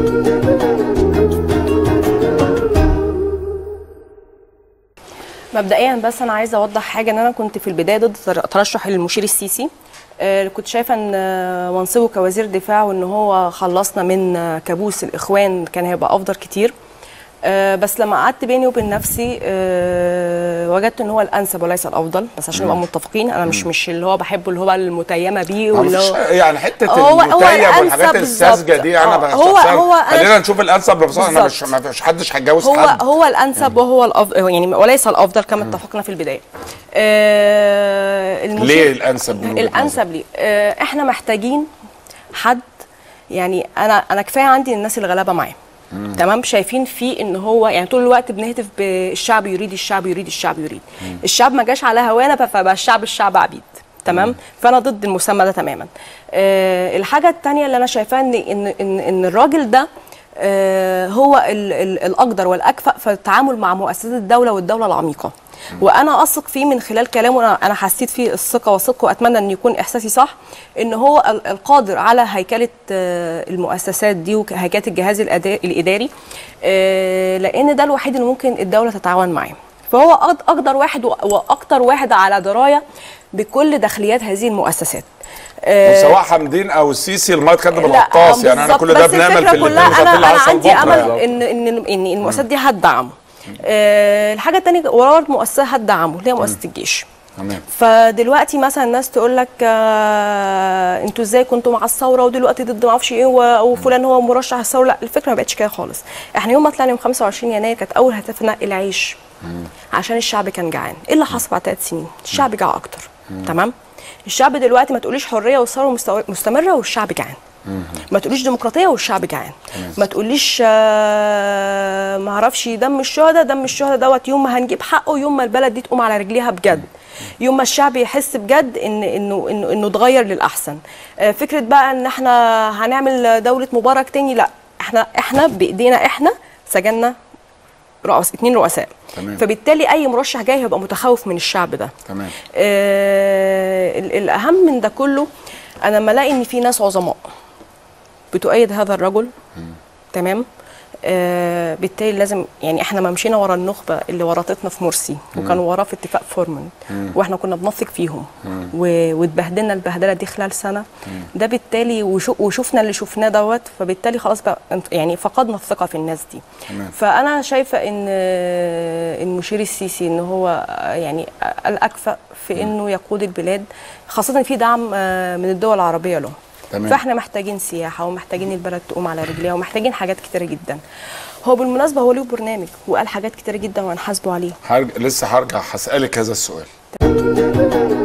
مبدئيا بس انا عايزه اوضح حاجه ان انا كنت في البدايه ضد تر- ترشح المشير السيسي آه، كنت شايفه ان آه، منصبه كوزير دفاع وان هو خلصنا من آه، كابوس الاخوان كان هيبقى افضل كتير آه، بس لما قعدت بيني وبين نفسي آه، وجدت ان هو الانسب وليس الافضل بس عشان نبقى متفقين انا مش مش اللي هو بحبه اللي هو المتيمه بيه ما واللي فيش هو يعني حته هو- هو المتيم الأنسب والحاجات الساذجه بالظبط. دي انا آه، بقى هو- شخصياً- هو أنا- خلينا نشوف الانسب ببساطه انا مش بالظبط. ما فيش حدش هيتجوز هو حد هو الانسب وهو الأفضل يعني وليس الافضل كما اتفقنا في البدايه آه المشير- ليه الانسب من وجهة الانسب ليه آه احنا محتاجين حد يعني انا انا كفايه عندي الناس الغلابه معايا تمام شايفين فيه ان هو يعني طول الوقت بنهتف بالشعب يريد الشعب يريد الشعب يريد الشعب ما جاش على هوانا فبقى الشعب الشعب عبيد تمام فانا ضد المسمى ده تماما آه الحاجه الثانيه اللي انا شايفاها ان ان ان, إن الراجل ده آه هو ال ال الاقدر والاكفأ في التعامل مع مؤسسات الدوله والدوله العميقه وانا اثق فيه من خلال كلامه انا انا حسيت فيه الثقه والصدق واتمنى ان يكون احساسي صح ان هو ال- القادر على هيكله آه، المؤسسات دي وهيكله الجهاز الأدا- الاداري آه، لان ده الوحيد اللي ممكن الدوله تتعاون معاه فهو أق- اقدر واحد و- واكتر واحد على درايه بكل داخليات هذه المؤسسات آه، سواء حمدين او السيسي الميه تكدب لا، الغطاس يعني انا بالظبط. كل ده بس بنعمل الفكرة في كلها الاثنين انا اللي انا هيحصل عندي بكرة امل يعني. ان ان ان المؤسسات دي هتدعمه آه، الحاجه الثانيه ورا مؤسسه هتدعمه اللي هي مؤسسه الجيش تمام فدلوقتي مثلا الناس تقول لك آه انتوا ازاي كنتوا مع الثوره ودلوقتي ضد ما اعرفش ايه و- وفلان هو مرشح الثوره لا الفكره ما بقتش كده خالص احنا يوم ما طلعنا يوم 25 يناير كانت اول هدفنا العيش عشان الشعب كان جعان ايه اللي حصل بعد ثلاث سنين الشعب جاع اكتر تمام الشعب دلوقتي ما تقوليش حريه والثوره مستو- مستمره والشعب جعان ما تقوليش ديمقراطيه والشعب جعان ما تقوليش آه ما اعرفش دم الشهداء دم الشهداء دوت يوم ما هنجيب حقه يوم ما البلد دي تقوم على رجليها بجد يوم ما الشعب يحس بجد ان انه انه انه اتغير للاحسن آه فكره بقى ان احنا هنعمل دوله مبارك تاني لا احنا احنا بايدينا احنا سجلنا رؤس اتنين رؤساء تمام. فبالتالي اي مرشح جاي هيبقى متخوف من الشعب ده تمام آه ال- الاهم من ده كله انا لما الاقي ان في ناس عظماء بتؤيد هذا الرجل تمام آه بالتالي لازم يعني احنا ما مشينا ورا النخبه اللي ورطتنا في مرسي وكانوا وراه في اتفاق فورمان واحنا كنا بنثق فيهم و- واتبهدلنا البهدله دي خلال سنه ده بالتالي وشو وشفنا اللي شفناه دوت فبالتالي خلاص بقى انت- يعني فقدنا الثقه في الناس دي تمام. فانا شايفه ان آه، المشير السيسي ان هو آه، يعني الاكفأ في انه يقود البلاد خاصه إن في دعم آه، من الدول العربيه له تمام. فاحنا محتاجين سياحه ومحتاجين البلد تقوم على رجليها ومحتاجين حاجات كتيره جدا هو بالمناسبه هو له برنامج وقال حاجات كتيره جدا وهنحاسبه عليه هرج... لسه هرجع هسألك هذا السؤال